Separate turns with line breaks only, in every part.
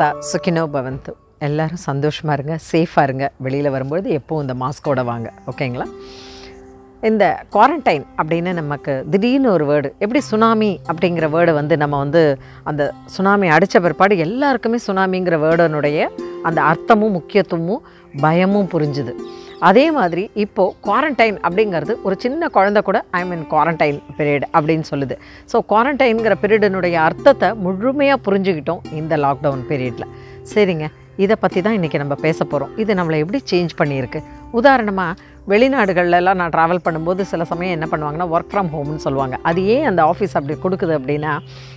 சர்வதா சுகினோ பவந்து எல்லாரும் சந்தோஷமாக இருங்க சேஃபாக இருங்க வெளியில் வரும்பொழுது எப்போவும் இந்த மாஸ்கோட வாங்க ஓகேங்களா இந்த குவாரண்டைன் அப்படின்னு நமக்கு திடீர்னு ஒரு வேர்டு எப்படி சுனாமி அப்படிங்கிற வேர்டை வந்து நம்ம வந்து அந்த சுனாமி அடித்த பிற்பாடு எல்லாருக்குமே சுனாமிங்கிற வேர்டனுடைய அந்த அர்த்தமும் முக்கியத்துவமும் பயமும் புரிஞ்சுது அதே மாதிரி இப்போது குவாரண்டைன் அப்படிங்கிறது ஒரு சின்ன குழந்தை கூட ஐ மீன் குவாரண்டைன் பீரியட் அப்படின்னு சொல்லுது ஸோ குவாரண்டைன்கிற பீரியடினுடைய அர்த்தத்தை முழுமையாக புரிஞ்சுக்கிட்டோம் இந்த லாக்டவுன் பீரியடில் சரிங்க இதை பற்றி தான் இன்றைக்கி நம்ம பேச போகிறோம் இது நம்மளை எப்படி சேஞ்ச் பண்ணியிருக்கு உதாரணமாக வெளிநாடுகள்லாம் நான் ட்ராவல் பண்ணும்போது சில சமயம் என்ன பண்ணுவாங்கன்னா ஒர்க் ஃப்ரம் ஹோம்னு சொல்லுவாங்க அது ஏன் அந்த ஆஃபீஸ் அப்படி கொடுக்குது அப்படின்னா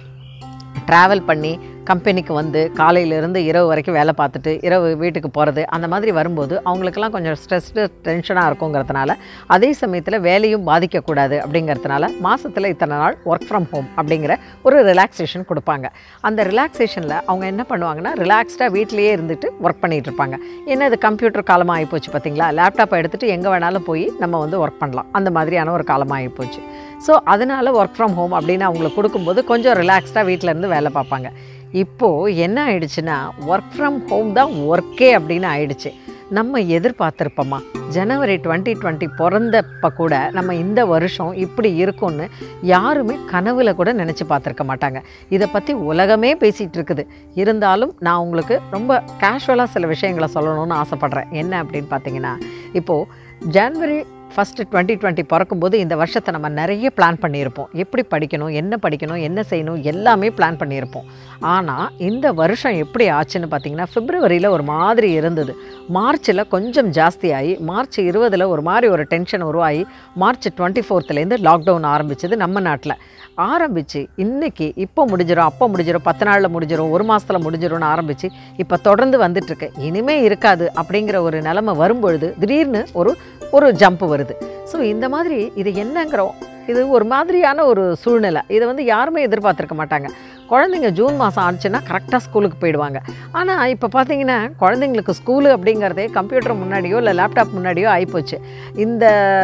ட்ராவல் பண்ணி கம்பெனிக்கு வந்து காலையிலேருந்து இரவு வரைக்கும் வேலை பார்த்துட்டு இரவு வீட்டுக்கு போகிறது அந்த மாதிரி வரும்போது அவங்களுக்கெல்லாம் கொஞ்சம் ஸ்ட்ரெஸ்டு டென்ஷனாக இருக்குங்கிறதுனால அதே சமயத்தில் வேலையும் பாதிக்கக்கூடாது அப்படிங்கிறதுனால மாதத்தில் இத்தனை நாள் ஒர்க் ஃப்ரம் ஹோம் அப்படிங்கிற ஒரு ரிலாக்ஸேஷன் கொடுப்பாங்க அந்த ரிலாக்ஸேஷனில் அவங்க என்ன பண்ணுவாங்கன்னா ரிலாக்ஸ்டாக வீட்டிலேயே இருந்துட்டு ஒர்க் பண்ணிகிட்டு இருப்பாங்க ஏன்னா இது கம்ப்யூட்டர் காலமாக ஆகிப்போச்சு பார்த்தீங்களா லேப்டாப்பை எடுத்துகிட்டு எங்கே வேணாலும் போய் நம்ம வந்து ஒர்க் பண்ணலாம் அந்த மாதிரியான ஒரு காலமாக ஆகிப்போச்சு ஸோ அதனால் ஒர்க் ஃப்ரம் ஹோம் அப்படின்னு அவங்களுக்கு கொடுக்கும்போது கொஞ்சம் ரிலாக்ஸ்டாக வீட்டிலேருந்து வேலை பார்ப்பாங்க இப்போது என்ன ஆயிடுச்சுன்னா ஒர்க் ஃப்ரம் ஹோம் தான் ஒர்க்கே அப்படின்னு ஆயிடுச்சு நம்ம எதிர்பார்த்துருப்போமா ஜனவரி டுவெண்ட்டி டுவெண்ட்டி பிறந்தப்ப கூட நம்ம இந்த வருஷம் இப்படி இருக்கும்னு யாருமே கனவுல கூட நினச்சி பார்த்துருக்க மாட்டாங்க இதை பற்றி உலகமே பேசிகிட்டு இருக்குது இருந்தாலும் நான் உங்களுக்கு ரொம்ப கேஷுவலாக சில விஷயங்களை சொல்லணும்னு ஆசைப்பட்றேன் என்ன அப்படின்னு பார்த்தீங்கன்னா இப்போது ஜனவரி ஃபஸ்ட்டு டுவெண்ட்டி டுவெண்ட்டி பிறக்கும்போது இந்த வருஷத்தை நம்ம நிறைய பிளான் பண்ணியிருப்போம் எப்படி படிக்கணும் என்ன படிக்கணும் என்ன செய்யணும் எல்லாமே பிளான் பண்ணியிருப்போம் ஆனால் இந்த வருஷம் எப்படி ஆச்சுன்னு பார்த்தீங்கன்னா பிப்ரவரியில் ஒரு மாதிரி இருந்தது மார்ச்சில் கொஞ்சம் ஜாஸ்தியாகி மார்ச் இருபதில் ஒரு மாதிரி ஒரு டென்ஷன் உருவாகி மார்ச் டுவெண்ட்டி ஃபோர்த்துலேருந்து லாக்டவுன் ஆரம்பிச்சது நம்ம நாட்டில் ஆரம்பித்து இன்னைக்கு இப்போ முடிஞ்சிடும் அப்போ முடிஞ்சிடும் பத்து நாளில் முடிஞ்சிடும் ஒரு மாதத்தில் முடிஞ்சிடும்னு ஆரம்பித்து இப்போ தொடர்ந்து வந்துட்டுருக்கு இனிமே இருக்காது அப்படிங்கிற ஒரு நிலமை வரும்பொழுது திடீர்னு ஒரு ஒரு ஜம்ப் வருது ஸோ இந்த மாதிரி இது என்னங்கிறோம் இது ஒரு மாதிரியான ஒரு சூழ்நிலை இதை வந்து யாருமே எதிர்பார்த்துருக்க மாட்டாங்க குழந்தைங்க ஜூன் மாதம் ஆச்சுன்னா கரெக்டாக ஸ்கூலுக்கு போயிடுவாங்க ஆனால் இப்போ பார்த்தீங்கன்னா குழந்தைங்களுக்கு ஸ்கூலு அப்படிங்கிறதே கம்ப்யூட்டர் முன்னாடியோ இல்லை லேப்டாப் முன்னாடியோ ஆகிப்போச்சு இந்த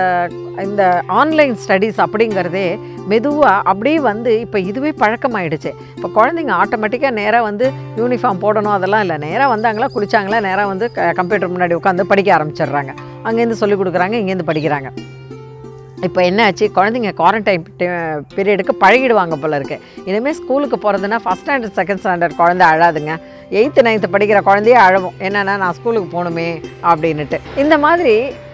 இந்த ஆன்லைன் ஸ்டடீஸ் அப்படிங்கிறதே மெதுவாக அப்படியே வந்து இப்போ இதுவே பழக்கமாயிடுச்சு இப்போ குழந்தைங்க ஆட்டோமேட்டிக்காக நேராக வந்து யூனிஃபார்ம் போடணும் அதெல்லாம் இல்லை நேராக வந்தாங்களா குளிச்சாங்களா நேராக வந்து கம்ப்யூட்டர் முன்னாடி உட்காந்து படிக்க ஆரம்பிச்சிடுறாங்க அங்கேருந்து சொல்லிக் கொடுக்குறாங்க இங்கேருந்து படிக்கிறாங்க இப்போ என்ன ஆச்சு குழந்தைங்க குவாரண்டைன் பீரியடுக்கு பழகிடுவாங்க போல இருக்கு இனிமேல் ஸ்கூலுக்கு போகிறதுனா ஃபஸ்ட் ஸ்டாண்டர்ட் செகண்ட் ஸ்டாண்டர்ட் குழந்தை அழாதுங்க எயித்து நைன்த்து படிக்கிற குழந்தையே அழவும் என்னென்னா நான் ஸ்கூலுக்கு போகணுமே அப்படின்னுட்டு இந்த மாதிரி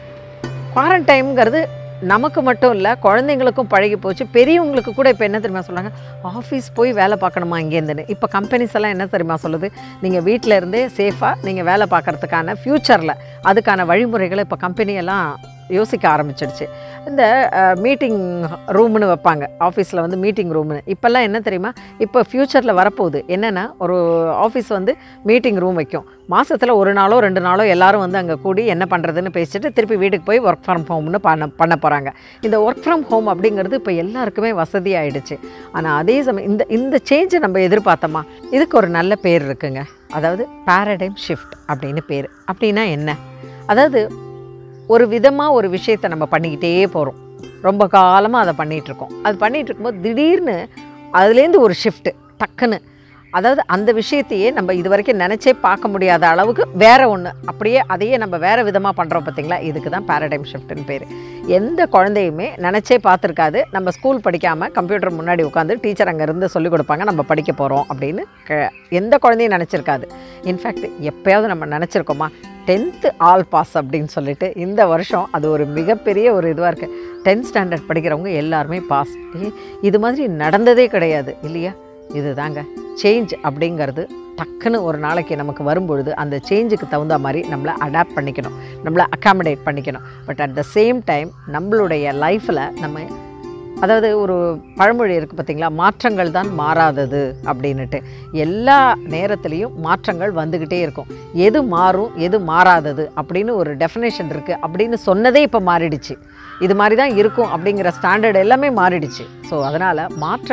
குவாரண்டைம்ங்கிறது நமக்கு மட்டும் இல்லை குழந்தைங்களுக்கும் பழகி போச்சு பெரியவங்களுக்கு கூட இப்போ என்ன தெரியுமா சொல்கிறாங்க ஆஃபீஸ் போய் வேலை பார்க்கணுமா இங்கேருந்துன்னு இப்போ கம்பெனிஸ் எல்லாம் என்ன தெரியுமா சொல்லுது நீங்கள் வீட்டில் இருந்தே சேஃபாக நீங்கள் வேலை பார்க்குறதுக்கான ஃப்யூச்சரில் அதுக்கான வழிமுறைகளை இப்போ கம்பெனியெல்லாம் யோசிக்க ஆரம்பிச்சிடுச்சு இந்த மீட்டிங் ரூம்னு வைப்பாங்க ஆஃபீஸில் வந்து மீட்டிங் ரூம்னு இப்போல்லாம் என்ன தெரியுமா இப்போ ஃப்யூச்சரில் வரப்போகுது என்னென்னா ஒரு ஆஃபீஸ் வந்து மீட்டிங் ரூம் வைக்கும் மாதத்தில் ஒரு நாளோ ரெண்டு நாளோ எல்லாரும் வந்து அங்கே கூடி என்ன பண்ணுறதுன்னு பேசிட்டு திருப்பி வீட்டுக்கு போய் ஒர்க் ஃப்ரம் ஹோம்னு பண்ண பண்ண போகிறாங்க இந்த ஒர்க் ஃப்ரம் ஹோம் அப்படிங்கிறது இப்போ எல்லாருக்குமே வசதியாயிடுச்சு ஆனால் அதே சமயம் இந்த இந்த சேஞ்சை நம்ம எதிர்பார்த்தோமா இதுக்கு ஒரு நல்ல பேர் இருக்குங்க அதாவது பேரடைம் ஷிஃப்ட் அப்படின்னு பேர் அப்படின்னா என்ன அதாவது ஒரு விதமாக ஒரு விஷயத்தை நம்ம பண்ணிக்கிட்டே போகிறோம் ரொம்ப காலமாக அதை பண்ணிகிட்ருக்கோம் அது பண்ணிகிட்டு இருக்கும்போது திடீர்னு அதுலேருந்து ஒரு ஷிஃப்ட்டு டக்குன்னு அதாவது அந்த விஷயத்தையே நம்ம இது வரைக்கும் நினச்சே பார்க்க முடியாத அளவுக்கு வேறு ஒன்று அப்படியே அதையே நம்ம வேறு விதமாக பண்ணுறோம் பார்த்தீங்களா இதுக்கு தான் பேரடைம் ஷிஃப்ட்னு பேர் எந்த குழந்தையுமே நினச்சே பார்த்துருக்காது நம்ம ஸ்கூல் படிக்காமல் கம்ப்யூட்டர் முன்னாடி உட்காந்து டீச்சர் அங்கே இருந்து சொல்லிக் கொடுப்பாங்க நம்ம படிக்க போகிறோம் அப்படின்னு க எந்த குழந்தையும் நினச்சிருக்காது இன்ஃபேக்ட் எப்போயாவது நம்ம நினச்சிருக்கோமா டென்த்து ஆல் பாஸ் அப்படின்னு சொல்லிட்டு இந்த வருஷம் அது ஒரு மிகப்பெரிய ஒரு இதுவாக இருக்குது டென்த் ஸ்டாண்டர்ட் படிக்கிறவங்க எல்லாருமே பாஸ் இது மாதிரி நடந்ததே கிடையாது இல்லையா இதுதாங்க சேஞ்ச் அப்படிங்கிறது டக்குன்னு ஒரு நாளைக்கு நமக்கு வரும்பொழுது அந்த சேஞ்சுக்கு தகுந்த மாதிரி நம்மளை அடாப்ட் பண்ணிக்கணும் நம்மளை அக்காமடேட் பண்ணிக்கணும் but at the same time நம்மளுடைய லைஃப்பில் நம்ம அதாவது ஒரு பழமொழி இருக்குது பார்த்தீங்களா மாற்றங்கள் தான் மாறாதது அப்படின்னுட்டு எல்லா நேரத்துலேயும் மாற்றங்கள் வந்துக்கிட்டே இருக்கும் எது மாறும் எது மாறாதது அப்படின்னு ஒரு டெஃபினேஷன் இருக்குது அப்படின்னு சொன்னதே இப்போ மாறிடுச்சு இது மாதிரி தான் இருக்கும் அப்படிங்கிற ஸ்டாண்டர்ட் எல்லாமே மாறிடுச்சு ஸோ அதனால் மாற்றங்கள்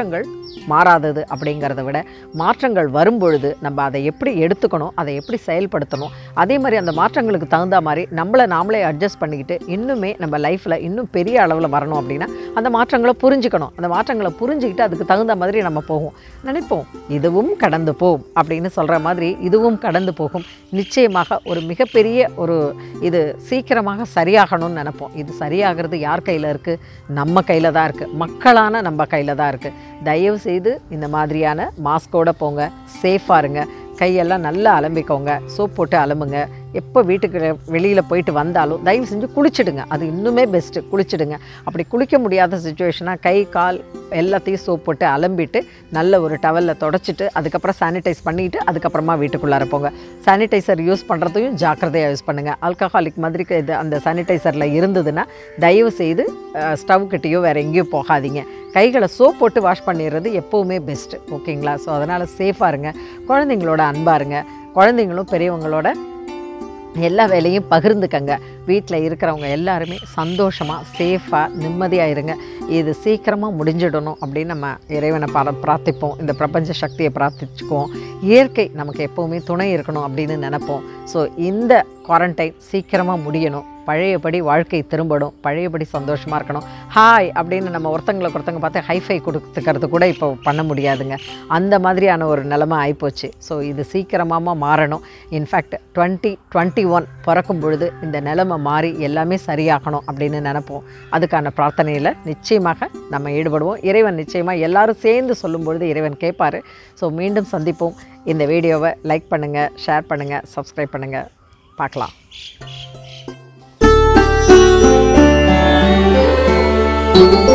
மாறாதது அப்படிங்கிறத விட மாற்றங்கள் வரும்பொழுது நம்ம அதை எப்படி எடுத்துக்கணும் அதை எப்படி செயல்படுத்தணும் அதே மாதிரி அந்த மாற்றங்களுக்கு தகுந்த மாதிரி நம்மளை நாமளே அட்ஜஸ்ட் பண்ணிக்கிட்டு இன்னுமே நம்ம லைஃப்பில் இன்னும் பெரிய அளவில் வரணும் அப்படின்னா அந்த மாற்றங்களை புரிஞ்சுக்கணும் அந்த மாற்றங்களை புரிஞ்சுக்கிட்டு அதுக்கு தகுந்த மாதிரி நம்ம போகும் நினைப்போம் இதுவும் கடந்து போகும் அப்படின்னு சொல்கிற மாதிரி இதுவும் கடந்து போகும் நிச்சயமாக ஒரு மிகப்பெரிய ஒரு இது சீக்கிரமாக சரியாகணும்னு நினைப்போம் இது சரியாகிறது யார் கையில் இருக்குது நம்ம கையில் தான் இருக்குது மக்களான நம்ம கையில் தான் இருக்குது தயவு செய்து இந்த மாதிரியான மாஸ்கோட போங்க சேஃபாக இருங்க கையெல்லாம் நல்லா அலம்பிக்கோங்க சோப் போட்டு அலம்புங்க எப்போ வீட்டுக்கு வெளியில் போயிட்டு வந்தாலும் தயவு செஞ்சு குளிச்சிடுங்க அது இன்னுமே பெஸ்ட்டு குளிச்சிடுங்க அப்படி குளிக்க முடியாத சுச்சுவேஷனாக கை கால் எல்லாத்தையும் சோப் போட்டு அலம்பிட்டு நல்ல ஒரு டவலில் தொடச்சிட்டு அதுக்கப்புறம் சானிடைஸ் பண்ணிவிட்டு அதுக்கப்புறமா வீட்டுக்குள்ளார போங்க சானிடைசர் யூஸ் பண்ணுறதையும் ஜாக்கிரதையாக யூஸ் பண்ணுங்கள் ஆல்கஹாலிக் மாதிரி இது அந்த சானிடைசரில் இருந்ததுன்னா தயவு செய்து ஸ்டவ் கிட்டேயோ வேறு எங்கேயோ போகாதீங்க கைகளை சோப் போட்டு வாஷ் பண்ணிடுறது எப்போவுமே பெஸ்ட்டு ஓகேங்களா ஸோ அதனால் சேஃபாக இருங்க குழந்தைங்களோட அன்பாக இருங்க குழந்தைங்களும் பெரியவங்களோட எல்லா வேலையும் பகிர்ந்துக்கங்க வீட்டில் இருக்கிறவங்க எல்லாருமே சந்தோஷமாக சேஃபாக நிம்மதியாக இருங்க இது சீக்கிரமாக முடிஞ்சிடணும் அப்படின்னு நம்ம இறைவனை பர பிரார்த்திப்போம் இந்த பிரபஞ்ச சக்தியை பிரார்த்திச்சுக்குவோம் இயற்கை நமக்கு எப்போவுமே துணை இருக்கணும் அப்படின்னு நினைப்போம் ஸோ இந்த குவாரண்டைன் சீக்கிரமாக முடியணும் பழையபடி வாழ்க்கை திரும்பணும் பழையபடி சந்தோஷமாக இருக்கணும் ஹாய் அப்படின்னு நம்ம ஒருத்தங்களுக்கு ஒருத்தங்க பார்த்து ஹைஃபை கொடுத்துக்கிறது கூட இப்போ பண்ண முடியாதுங்க அந்த மாதிரியான ஒரு நிலமை ஆயிப்போச்சு ஸோ இது சீக்கிரமாக மாறணும் இன்ஃபேக்ட் டுவெண்ட்டி டுவெண்ட்டி ஒன் பிறக்கும் பொழுது இந்த நிலைமை மாறி எல்லாமே சரியாகணும் அப்படின்னு நினைப்போம் அதுக்கான பிரார்த்தனையில் நிச்சயமாக நம்ம ஈடுபடுவோம் இறைவன் நிச்சயமாக எல்லாரும் சேர்ந்து சொல்லும் பொழுது இறைவன் கேட்பார் ஸோ மீண்டும் சந்திப்போம் இந்த வீடியோவை லைக் பண்ணுங்கள் ஷேர் பண்ணுங்கள் சப்ஸ்கிரைப் பண்ணுங்கள் பார்க்கலாம்
thank you